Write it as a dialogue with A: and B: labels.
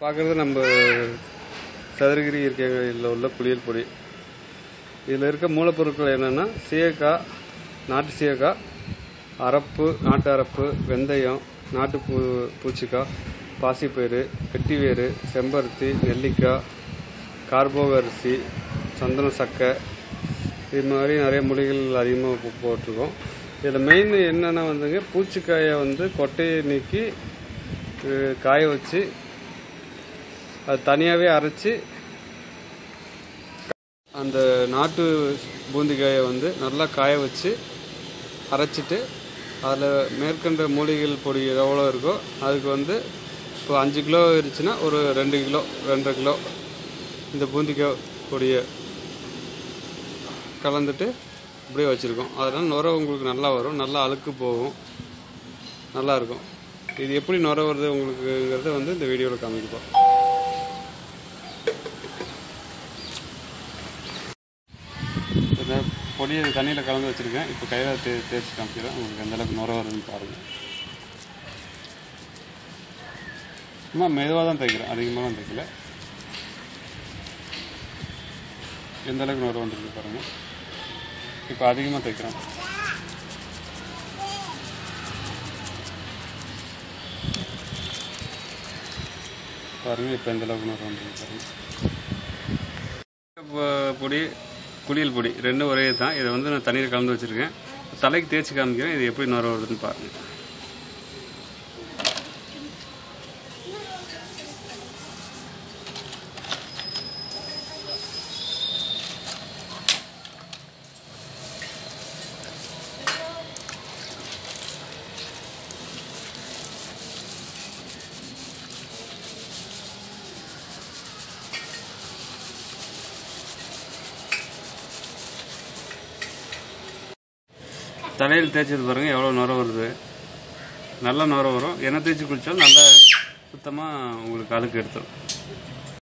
A: பார்க்குறது நம்ம சதுரகிரி இயற்கையில் உள்ள குளியல் பொடி இதில் இருக்க மூலப்பொருட்கள் என்னென்னா சீயக்காய் நாட்டு சீயக்காய் அரப்பு நாட்டு அரப்பு வெந்தயம் நாட்டு பூ பூச்சிக்காய் பாசிப்பயிறு வெட்டிவேறு செம்பருத்தி நெல்லிக்காய் கார்போக அரிசி சந்தன சக்கை இது மாதிரி நிறைய மூலிகைகள் அதிகமாக போ- போட்டிருக்கோம் இதில் மெயின் என்னென்னா வந்துங்க பூச்சிக்காயை வந்து கொட்டையை நீக்கி அஹ், காய வச்சு அது தனியாகவே அரைச்சி அந்த நாட்டு பூந்திக்காயை வந்து நல்லா காய வச்சு அரைச்சிட்டு அதில் மேற்கண்ட மூலிகைகள் பொடி எவ்வளோ இருக்கோ அதுக்கு வந்து இப்போ அஞ்சு கிலோ இருந்துச்சுன்னா ஒரு ரெண்டு கிலோ ரெண்டரை கிலோ இந்த பூந்திக்காய் பொடியை கலந்துட்டு அப்படியே வச்சுருக்கோம் அதனால் நுர உங்களுக்கு நல்லா வரும் நல்லா அழுக்கு போகும் நல்லா இருக்கும் இது எப்படி நுர வருது உங்களுக்குங்கிறத வந்து இந்த வீடியோவில் காமிக்கப்போம் இந்த பொடியை தண்ணியில் கலந்து வச்சுருக்கேன் இப்போ கையில் தே தேய்ச்சி காமிக்கிறேன் உங்களுக்கு எந்த அளவுக்கு நுர வருதுன்னு பாருங்கள் சும்மா மெதுவாக தான் தைக்கிறேன் அதிகமாக தான் தைக்கல எந்த அளவுக்கு நுர வந்துருக்கு பாருங்கள் இப்போ அதிகமாக தைக்கிறேன் பாருங்கள் இப்போ எந்த அளவுக்கு நுர வந்துருக்கு பாருங்கள் பொ- பொடி குளியல் பொடி ரெண்டும் ஒரே தான் இதை வந்து நான் தண்ணீர் கலந்து வச்சுருக்கேன் தலைக்கு தேய்ச்சி காமிக்கிறேன் இது எப்படி நுர வருதுன்னு பாருங்கள் தலையில் தேய்ச்சது பாருங்கள் எவ்வளோ நுர வருது நல்ல நுர வரும் எண்ணெய் தேய்ச்சி குளித்தாலும் நல்ல சுத்தமாக உங்களுக்கு அழுக்கு எடுத்துரும்